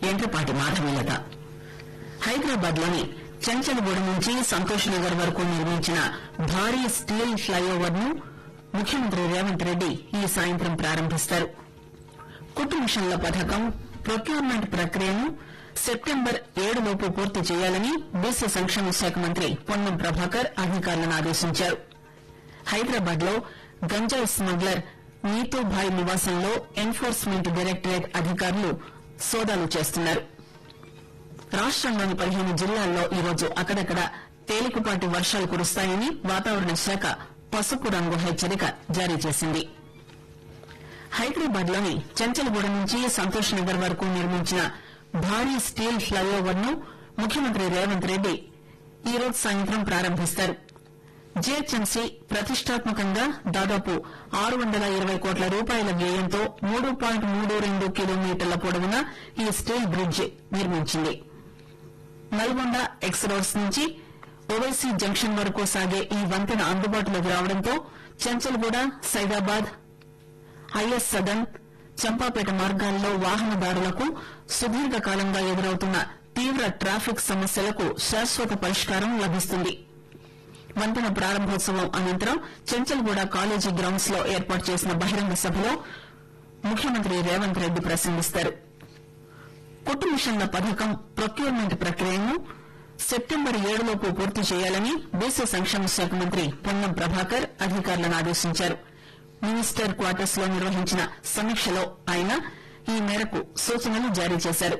ఎంట్రపాటి మాధవీలత హైదరాబాద్ లోని చెంచల్గూడ నుంచి సంతోష్ నగర్ వరకు నిర్మించిన భారీ స్టీల్ ఫ్లైఓవర్ ను ముఖ్యమంత్రి రేవంత్ రెడ్డి ఈ సాయంత్రం ప్రారంభిస్తారు కుట్టు మిషన్ల పథకం ప్రొక్యూర్మెంట్ ప్రక్రియను సెప్టెంబర్ ఏడులోపు పూర్తి చేయాలని బీసీ సంక్షేమ శాఖ మంత్రి పొన్నం ప్రభాకర్ అధికారులను ఆదేశించారు హైదరాబాద్ లో గంజాయి స్మగ్లర్ నీతూభాయ్ నివాసంలో ఎన్ఫోర్స్మెంట్ డైరెక్టరేట్ అధికారులు సోదాలు చేస్తున్నారు రాష్టంలోని పదిహేను జిల్లాల్లో ఈరోజు అక్కడక్కడ తేలికపాటి వర్షాలు కురుస్తాయని వాతావరణ శాఖ పసుపు రంగు హెచ్చరిక జారీ చేసింది హైదరాబాద్ లోని చెంచల్గూడ నుంచి సంతోష్ నగర్ వరకు నిర్మించిన భారీ స్టీల్ ఫ్లైఓవర్ ను ముఖ్యమంత్రి రేవంత్ రెడ్డి ఈరోజు సాయంత్రం ప్రారంభిస్తారు జీహెచ్ఎంసీ ప్రతిష్టాత్మకంగా దాదాపు ఆరు వందల ఇరవై కోట్ల రూపాయల వ్యయంతో మూడు పాయింట్ మూడు రెండు కిలోమీటర్ల పొడవున ఈ స్టీల్ బ్రిడ్జ్ నిర్మించింది నల్గొండ ఎక్స్ రోడ్స్ నుంచి ఓవైసీ జంక్షన్ వరకు సాగే ఈ వంతెన అందుబాటులోకి రావడంతో చెంచల్గూడ సైదాబాద్ ఐఎస్ సదన్ చంపాపేట మార్గాల్లో వాహనదారులకు సుదీర్ఘకాలంగా ఎదురవుతున్న తీవ్ర ట్రాఫిక్ సమస్యలకు శాశ్వత పరిష్కారం లభిస్తుంది వంతెన ప్రారంభోత్సవం అనంతరం చెంచల్గూడ కాలేజీ గ్రౌండ్స్ లో ఏర్పాటు చేసిన బహిరంగ సభలో ముఖ్యమంత్రి రేవంత్ రెడ్డి ప్రసంగిస్తారు కుట్టు మిషన్ల పథకం ప్రొక్యూర్మెంట్ ప్రక్రియను సెప్టెంబర్ ఏడులోపు పూర్తి చేయాలని బీసీ సంక్షేమ శాఖ మంత్రి పొన్నం ప్రభాకర్ అధికారులను ఆదేశించారు మినిస్టర్ క్వార్టర్స్ లో నిర్వహించిన సమీక్షలో ఆయన ఈ మేరకు సూచనలు జారీ చేశారు